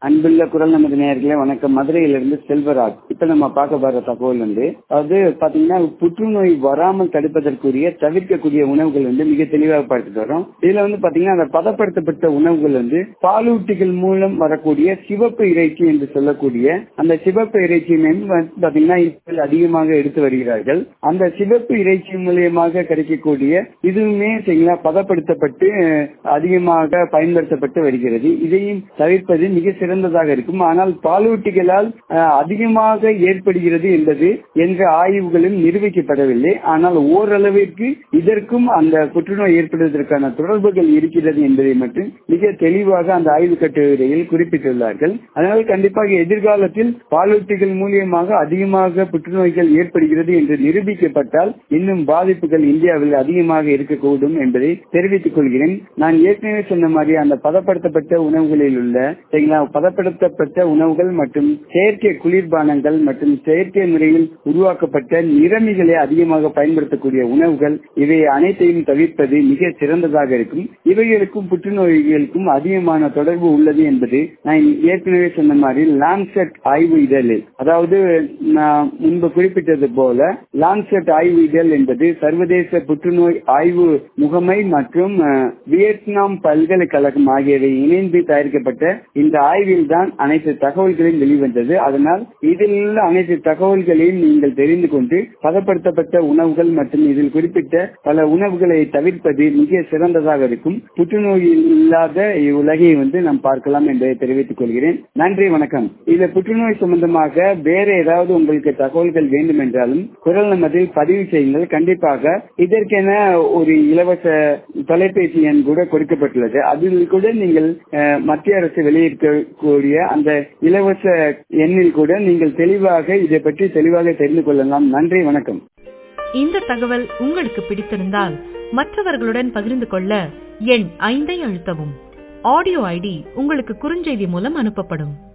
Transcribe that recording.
அன்புள்ள குரல் நமது நேயர்களே வணக்கம் மதுரையிலிருந்து செல்வராஜ் இப்ப நம்ம பார்க்க போற தகவல் வந்து அதாவது பாத்தீங்கன்னா புற்றுநோய் வராமல் தடுப்பதற்குரிய தவிர்க்கக்கூடிய உணவுகள் வந்து மிக தெளிவாக பார்த்துட்டு வரோம் இதுல வந்து பாத்தீங்கன்னா அந்த பதப்படுத்தப்பட்ட உணவுகள் வந்து பாலூட்டிகள் மூலம் வரக்கூடிய சிவப்பு இறைச்சி என்று சொல்லக்கூடிய அந்த சிவப்பு இறைச்சி பாத்தீங்கன்னா இப்ப அதிகமாக எடுத்து வருகிறார்கள் அந்த சிவப்பு இறைச்சி மூலியமாக கிடைக்கக்கூடிய இதுவுமே சரிங்களா பதப்படுத்தப்பட்டு அதிகமாக பயன்படுத்தப்பட்டு வருகிறது இதையும் தவிர்ப்பது மிக சிறந்ததாக இருக்கும் ஆனால் பாலூட்டிகளால் அதிகமாக ஏற்படுகிறது என்பது என்ற ஆய்வுகளும் நிரூபிக்கப்படவில்லை ஆனால் ஓரளவிற்கு இதற்கும் அந்த புற்றுநோய் ஏற்படுவதற்கான தொடர்புகள் இருக்கிறது என்பதை மட்டும் மிக தெளிவாக அந்த ஆய்வு கட்டுரையில் குறிப்பிட்டுள்ளார்கள் அதனால் கண்டிப்பாக எதிர்காலத்தில் பாலூட்டிகள் மூலியமாக அதிகமாக புற்றுநோய்கள் ஏற்படுகிறது என்று நிரூபிக்கப்பட்டால் இன்னும் பாதிப்புகள் இந்தியாவில் அதிகமாக இருக்கக்கூடும் என்பதை தெரிவித்துக் கொள்கிறேன் நான் ஏற்கனவே சொன்ன மாதிரி அந்த பதப்படுத்தப்பட்ட உணவுகளில் உள்ள சரிங்களா பதப்படுத்தப்பட்ட உணவுகள் மற்றும் செயற்கை குளிர்பானங்கள் மற்றும் செயற்கை முறையில் உருவாக்கப்பட்ட நிறமிகளை அதிகமாக பயன்படுத்தக்கூடிய உணவுகள் இவை அனைத்தையும் தவிர்ப்பது மிக சிறந்ததாக இருக்கும் இவைகளுக்கும் புற்றுநோய்களுக்கும் அதிகமான தொடர்பு உள்ளது என்பது நான் ஏற்கனவே சொன்ன மாதிரி லான்செட் ஆய்வு இதழில் அதாவது நான் முன்பு குறிப்பிட்டது போல லான்செட் ஆய்வு இதழ் என்பது சர்வதேச புற்றுநோய் ஆய்வு முகமை மற்றும் வியட்நாம் பல்கலைக்கழகம் ஆகியவை இணைந்து தயாரிக்கப்பட்ட இந்த ஆய்வில் தான் அனைத்து தகவல்களையும் வெளிவந்தது அதனால் இதில் உள்ள அனைத்து தகவல்களையும் நீங்கள் தெரிந்து கொண்டு பதப்படுத்தப்பட்ட உணவுகள் மற்றும் இதில் குறிப்பிட்ட பல உணவுகளை தவிர்ப்பது மிக சிறந்ததாக இருக்கும் புற்றுநோய் இல்லாத உலகை வந்து நாம் பார்க்கலாம் என்பதை தெரிவித்துக் கொள்கிறேன் நன்றி வணக்கம் இதுல புற்றுநோய் சம்பந்தமாக வேற ஏதாவது உங்களுக்கு தகவல்கள் வேண்டும் என்றாலும் குரல் நமதில் பதிவு செய்யுங்கள் கண்டிப்பாக இதற்கென ஒரு இலவச தொலைபேசி எண் கூட கொடுக்கப்பட்டுள்ளது அதில் கூட நீங்கள் மத்திய அரசு வெளியிடக்கூடிய அந்த இலவச எண்ணில் கூட நீங்கள் தெளிவாக இதை பற்றி தெளிவாக தெரிந்து கொள்ளலாம் நன்றி வணக்கம் இந்த தகவல் உங்களுக்கு பிடித்திருந்தால் மற்றவர்களுடன் பகிர்ந்து கொள்ள எண் ஐந்தை அழுத்தவும் ஆடியோ ஐடி உங்களுக்கு குறுஞ்செய்தி மூலம் அனுப்பப்படும்